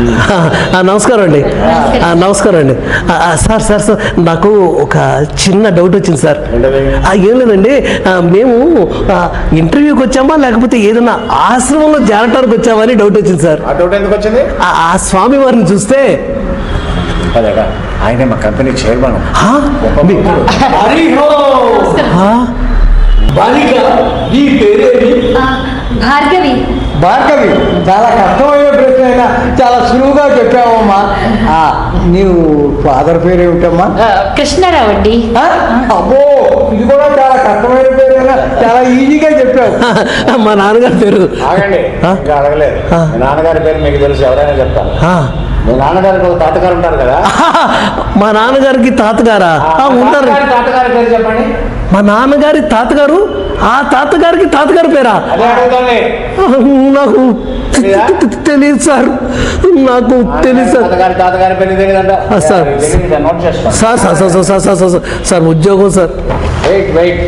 ఆ, నమస్కారం అండి ఆ, నమస్కారం అండి ఆ, ఆ, సార్ సార్ సార్ నాకు ఒక చిన్న డౌట్ వచ్చింది సార్ ఆ, ఏం లేదండి ఆ, మేము ఆ, ఇంటర్వ్యూకి వచ్చామా లేకపోతే ఏదైనా ఆశ్రమంలో చేరటానికి వచ్చామా అని డౌట్ వచ్చింది సార్ ఆ డౌట్ ఎందుకు వచ్చింది ఆ ఆ స్వామి వారిని చూస్తే అదేగా ఆయనే మా కంపెనీ చైర్మన్ ఆ, మీ- ఆ, బాలిక నీ పేరేమి ఆ, భార్గవి భార్గవి చాలా కష్టమైన ప్రశ్న అయినా చాలా సులువుగా చెప్పావమ్మా ఆ, నీవు ఫాదర్ పేరేమిటమ్మా ఆ, కృష్ణారావు అండి ఆ? అబ్బో ఇది కూడా చాలా కష్టమైన పేరైనా చాలా ఈజీగా చెప్పావు మా నాన్నగారి పేరు ఆగండి ఆ? ఇంకా అడగలేదు ఆ. మీ నాన్నగారి పేరు మీకు తెలుసు ఎవరైనా చెప్తాను ఆ, మీ నాన్నగారికి ఒక తాతగారు ఉంటారు కదా మా నాన్నగారికి తాతగారా ఆ, ఉంటారు తాతగారి తాతగారి పేరు చెప్పండి మా నాన్నగారి తాతగారు ఆ తాతగారికి తాతగారి పేరా అదే అడుగుతుంది నాకు తెలీదా? తెలియదు సార్ నాకు తెలియదు సార్ తాతగారి తాతగారి పేరు తెలియదంట ఆ, సార్. నోట్ చేసుకోండి sir sir sir sir sir sir sir sir ఉద్యోగం sir wait wait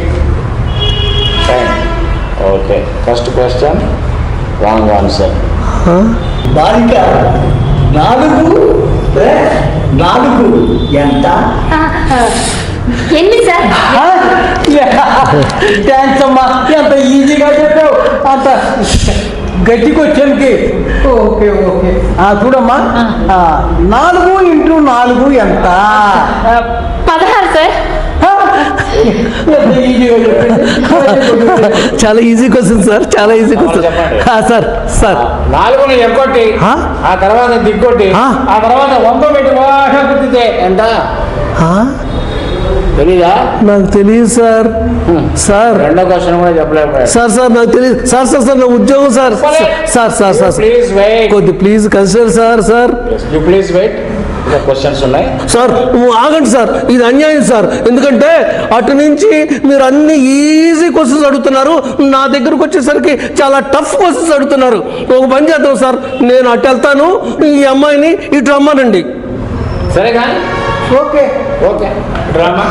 okay first question wrong answer ఆ? బాలిక నాలుగు ప్లస్ నాలుగు ఎంత ఆ, ఆ, ఎన్ని సార్ థ్యాంక్స్ అమ్మా ఎంత ఈజీగా చెప్పావు అంత గట్టి క్వశ్చన్కి ఓకే ఓకే ఆ, చూడమ్మా ఆ, నాలుగు ఇంటూ నాలుగు ఎంత ఆ, పదహారు సార్ ఎంత ఈజీగా చెప్పింది చాలా ఈజీ క్వశ్చన్ సార్ చాలా ఈజీ క్వశ్చన్ చెప్పండి. సార్ సార్ నాలుగుని ఎగ్గొట్టి ఆ? ఆ తర్వాత దిగ్గొట్టి ఆ? ఆ తర్వాత వంద పెట్టి బాగా గుర్తితే ఎంత ఆ? తెలీదా నాకు తెలియదు సార్ సార్ రెండో క్వశ్చన్ కూడా చెప్పలేకపోయాడు సార్ సార్ నాకు తెలియదు సార్ సార్ సార్ నా ఉద్యోగం sir sir sir sir please wait కొద్ది please consider sir sir you please wait ఇంకా క్వశ్చన్స్ ఉన్నాయి సార్ నువ్వు ఆగండి సార్ ఇది అన్యాయం సార్ ఎందుకంటే అటు నుంచి మీరు అన్ని ఈజీ క్వశ్చన్స్ అడుగుతున్నారు నా దగ్గరకు వచ్చేసరికి చాలా టఫ్ క్వశ్చన్స్ అడుగుతున్నారు ఒక పని చేద్దాం సార్ నేను అటు వెళ్తాను ఈ అమ్మాయిని ఇటు రమ్మనండి సరే కానీ ఓకే ఓకే డ్రామా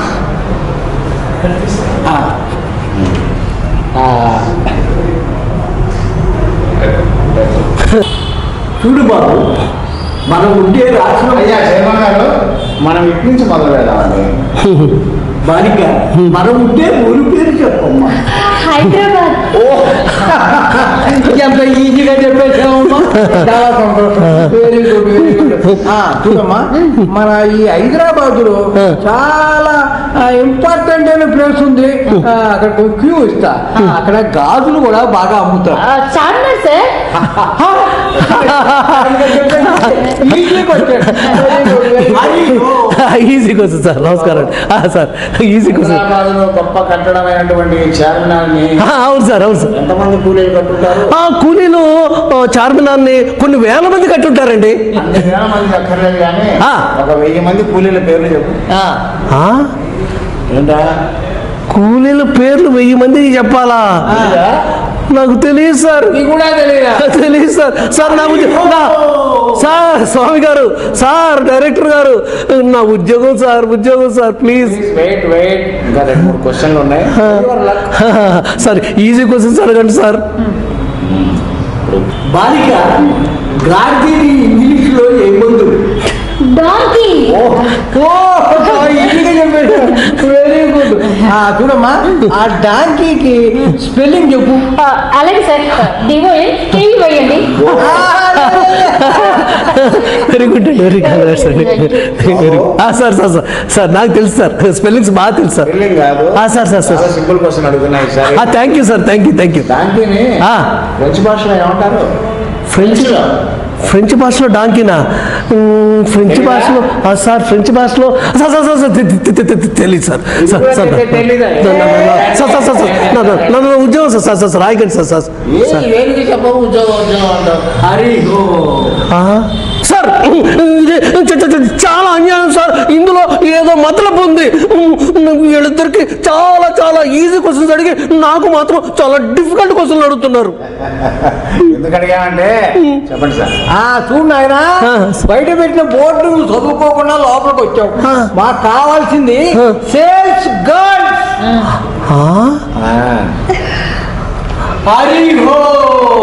చూడు బాబు మనం ఉండే రాష్ట్రం అయ్యా చైర్మన్ గారు మనం ఇటు నుంచి మొదలు పెడదామండి బాలిక మనం ఉండే ఊరి పేరు చెప్పమ్మా హైదరాబాద్ ఎంత ఈజీగా చెప్పేసామమ్మా చాలా సంతోషం వెరీ గుడ్ వెరీ గుడ్ చూడమ్మా మన ఈ హైదరాబాద్ లో చాలా ఇంపార్టెంట్ అయిన ప్లేస్ ఉంది ఆ, అక్కడ క్యూ ఇస్తా అక్కడ గాజులు కూడా బాగా అమ్ముతారు ఆ, చార్మినార్ సార్ ఈజీగా వచ్చాడు Very good, very good. Easy question sir నమస్కారం ఆ, సార్ ఈజీ క్వశ్చన్ హైదరాబాద్లో గొప్ప కట్టడమైనటువంటి చార్మినార్ని అవును సార్ అవును సార్ ఎంతమంది కూలీలు కట్టుంటారు ఆ కూలీలు ఆ, చార్మినార్ని కొన్ని వేల మంది కట్టుంటారండి అన్ని వేల మంది అక్కర్లేదు కానీ ఆ. ఒక వెయ్యి మంది కూలీల పేర్లు చెప్పు ఆ, ఆ? ఏంటా కూలీల పేర్లు వెయ్యి మందికి చెప్పాలా తెలీదా? నాకు తెలియదు సార్ నీకు కూడా తెలియదా తెలియదు సార్ సార్ నా ఉద్యోగం నా- సార్ స్వామి గారు సార్ డైరెక్టర్ గారు నా ఉద్యోగం సార్ ఉద్యోగం సార్ ప్లీజ్ వెయిట్ వెయిట్ ఇంకా రెండు మూడు క్వశ్చన్లు ఉన్నాయి Your luck. Sir easy questions అడగండి సార్ బాలిక గార్డీని ఇంగ్లీష్ లో ఏమందు డాంకీ వెరీ గుడ్ చూడమ్మా ఆ డాంకీకి స్పెల్లింగ్ చెప్పు ఆ, అలాగే సార్ డివోఎన్ కేవీ వేయండి వెరీ గుడ్ అండి వెరీ కంగ్రాట్స్ అండి very sir sir sir sir నాకు తెలుసు సార్ స్పెల్లింగ్స్ బాగా తెలుసు సార్ Spelling కాదు ఆ, సార్, సార్, సార్. చాలా సింపుల్ క్వశ్చన్ అడుగుతున్నాయి sir thank you sir thank you thank you దాంట్లోని ఆ. ఫ్రెంచ్ భాషలో ఏమంటారు ఫ్రెంచ్ ఫ్రెంచ్ భాషలో డాంకినా మ్మ్, ఫ్రెంచ్ భాషలో ఆ, సార్ ఫ్రెంచ్ భాషలో సార్ సార్ సార్ సార్ తె- తె- తె- తె- తెలియదు సార్ సార్ సార్ నా- తెలీదా? నా- నా- నా- నా- సార్ సార్ సార్ సార్ నా- నా- నా- నా ఉద్యోగం సార్ సార్ సార్ సార్ రాయకండి సార్ సార్ సార్ ఏది చెప్పవు ఉద్యోగం ఉద్యోగం అంటావు హరి ఓ ఆ, సార్ ఇది చ- చ- చ- చాలా అన్యాయం సార్ ఇందులో ఏదో మతలబు ఉంది మ్మ్, వీళ్ళిద్దరికి చాలా చాలా ఈజీ క్వశ్చన్స్ అడిగి నాకు మాత్రం చాలా డిఫికల్ట్ క్వశ్చన్లు అడుగుతున్నారు ఎందుకు అడిగామంటే చెప్పండి సార్ ఆ చూడు నాయనా ఆ. బయట పెట్టిన బోర్డు నువ్వు చదువుకోకుండా లోపలికి వచ్చావు ఆ. మాకు కావాల్సింది ఆ. సేల్స్ గర్ల్స్ ఆ? ఆ, హరి హో